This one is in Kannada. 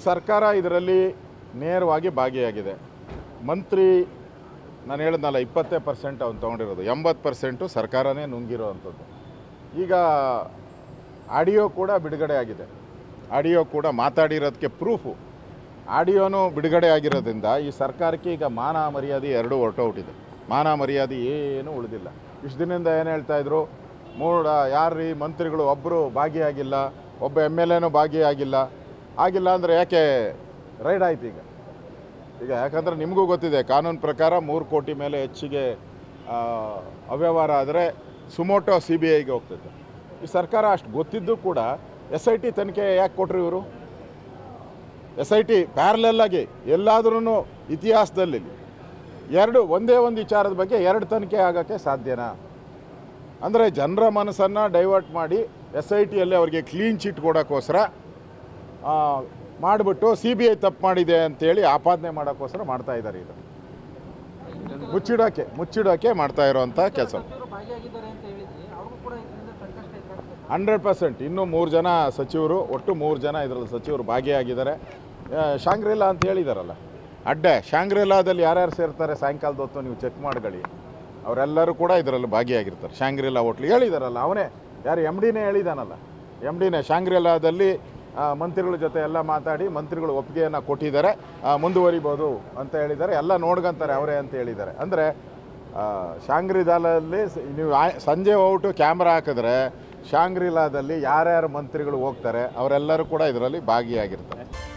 ಸರ್ಕಾರ ಇದರಲ್ಲಿ ನೇರವಾಗಿ ಭಾಗಿಯಾಗಿದೆ ಮಂತ್ರಿ ನಾನು ಹೇಳಿದ್ನಲ್ಲ ಇಪ್ಪತ್ತೇ ಪರ್ಸೆಂಟ್ ಅವ್ನು ತೊಗೊಂಡಿರೋದು ಎಂಬತ್ತು ಪರ್ಸೆಂಟು ಸರ್ಕಾರನೇ ನುಂಗಿರೋ ಅಂಥದ್ದು ಈಗ ಆಡಿಯೋ ಕೂಡ ಬಿಡುಗಡೆ ಆಗಿದೆ ಆಡಿಯೋ ಕೂಡ ಮಾತಾಡಿರೋದಕ್ಕೆ ಪ್ರೂಫು ಆಡಿಯೋನು ಬಿಡುಗಡೆ ಆಗಿರೋದ್ರಿಂದ ಈ ಸರ್ಕಾರಕ್ಕೆ ಈಗ ಮಾನ ಮರ್ಯಾದೆ ಎರಡೂ ಹೊರಟೋಗ್ಬಿಟ್ಟಿದೆ ಮಾನ ಮರ್ಯಾದೆ ಏನೂ ಉಳಿದಿಲ್ಲ ಇಷ್ಟು ದಿನದಿಂದ ಏನು ಹೇಳ್ತಾಯಿದ್ರು ಮೂಡ ಯಾರ್ರೀ ಮಂತ್ರಿಗಳು ಒಬ್ಬರು ಭಾಗಿಯಾಗಿಲ್ಲ ಒಬ್ಬ ಎಮ್ ಎಲ್ ಎನೂ ಭಾಗಿಯಾಗಿಲ್ಲ ಆಗಿಲ್ಲ ಅಂದರೆ ಯಾಕೆ ರೈಡ್ ಆಯ್ತು ಈಗ ಈಗ ಯಾಕಂದರೆ ನಿಮಗೂ ಗೊತ್ತಿದೆ ಕಾನೂನು ಪ್ರಕಾರ ಮೂರು ಕೋಟಿ ಮೇಲೆ ಹೆಚ್ಚಿಗೆ ಆ, ಅವ್ಯವಹಾರ ಆದರೆ ಸುಮೋಟೋ ಸಿ ಬಿ ಐಗೆ ಹೋಗ್ತೈತೆ ಈ ಸರ್ಕಾರ ಅಷ್ಟು ಗೊತ್ತಿದ್ದು ಕೂಡ ಎಸ್ ಐ ಟಿ ತನಿಖೆ ಯಾಕೆ ಕೊಟ್ರು ಇವರು ಎಸ್ ಐ ಟಿ ಪ್ಯಾರಲೆಲ್ಲಾಗಿ ಎಲ್ಲಾದ್ರೂ ಇತಿಹಾಸದಲ್ಲಿ ಎರಡು ಒಂದೇ ಒಂದು ವಿಚಾರದ ಬಗ್ಗೆ ಎರಡು ತನಿಖೆ ಆಗೋಕ್ಕೆ ಸಾಧ್ಯನಾ ಅಂದರೆ ಜನರ ಮನಸ್ಸನ್ನು ಡೈವರ್ಟ್ ಮಾಡಿ ಎಸ್ ಐ ಟಿಯಲ್ಲಿ ಅವರಿಗೆ ಕ್ಲೀನ್ ಚಿಟ್ ಕೊಡೋಕ್ಕೋಸ್ಕರ ಮಾಡಿಬಿಟ್ಟು ಸಿ ಬಿ ಐ ತಪ್ಪು ಮಾಡಿದೆ ಅಂತೇಳಿ ಆಪಾದನೆ ಮಾಡೋಕ್ಕೋಸ್ಕರ ಮಾಡ್ತಾ ಇದ್ದಾರೆ ಇದು ಮುಚ್ಚಿಡೋಕ್ಕೆ ಮುಚ್ಚಿಡೋಕ್ಕೆ ಮಾಡ್ತಾ ಇರೋವಂಥ ಕೆಲಸ ಸಚಿವರು ಭಾಗಿಯಾಗಿದ್ದಾರೆ ಅಂತ ಹೇಳಿದ್ರಿ ಅವ್ರಿಗೂ ಕೂಡ ಇದರಿಂದ ಸಂಕಷ್ಟ ಎದುರಾಗ್ತದೆ ಹಂಡ್ರೆಡ್ ಪರ್ಸೆಂಟ್ ಇನ್ನೂ ಮೂರು ಜನ ಸಚಿವರು ಒಟ್ಟು ಮೂರು ಜನ ಇದರಲ್ಲಿ ಸಚಿವರು ಭಾಗಿಯಾಗಿದ್ದಾರೆ ಆ, ಶಾಂಗ್ರಿಲಾ ಅಂತ ಹೇಳಿದಾರಲ್ಲ ಅಡ್ಡೆ ಶಾಂಗ್ರಿಲಾದಲ್ಲಿ ಯಾರ್ಯಾರು ಸೇರ್ತಾರೆ ಸಾಯಂಕಾಲದ ಹೊತ್ತು ನೀವು ಚೆಕ್ ಮಾಡ್ಕೊಳ್ಳಿ ಅವರೆಲ್ಲರೂ ಕೂಡ ಇದರಲ್ಲಿ ಭಾಗಿಯಾಗಿರ್ತಾರೆ ಶಾಂಗ್ರಿಲಾ ಹೋಟ್ಲು ಹೇಳಿದಾರಲ್ಲ ಅವನೇ ಯಾರು ಎಮ್ ಡಿನೇ ಹೇಳಿದಾನಲ್ಲ ಎಮ್ ಡಿನೇ ಶಾಂಗ್ರಿಲಾದಲ್ಲಿ ಆ, ಮಂತ್ರಿಗಳ ಜೊತೆ ಎಲ್ಲ ಮಾತಾಡಿ ಮಂತ್ರಿಗಳು ಒಪ್ಪಿಗೆಯನ್ನು ಕೊಟ್ಟಿದ್ದಾರೆ ಆ, ಮುಂದುವರಿಬೋದು ಅಂತ ಹೇಳಿದ್ದಾರೆ ಎಲ್ಲ ನೋಡ್ಕೊಂತಾರೆ ಅವರೇ ಅಂತ ಹೇಳಿದ್ದಾರೆ ಅಂದರೆ ಶಾಂಗ್ರಿಲಾದಲ್ಲಿ ಸ- ನೀವು ಆ- ಸಂಜೆ ಹೋಗ್ಬಿಟ್ಟು ಕ್ಯಾಮ್ರಾ ಹಾಕಿದ್ರೆ ಶಾಂಗ್ರಿಲಾದಲ್ಲಿ ಯಾರ್ಯಾರು ಮಂತ್ರಿಗಳು ಹೋಗ್ತಾರೆ ಅವರೆಲ್ಲರೂ ಕೂಡ ಇದರಲ್ಲಿ ಭಾಗಿಯಾಗಿರ್ತಾರೆ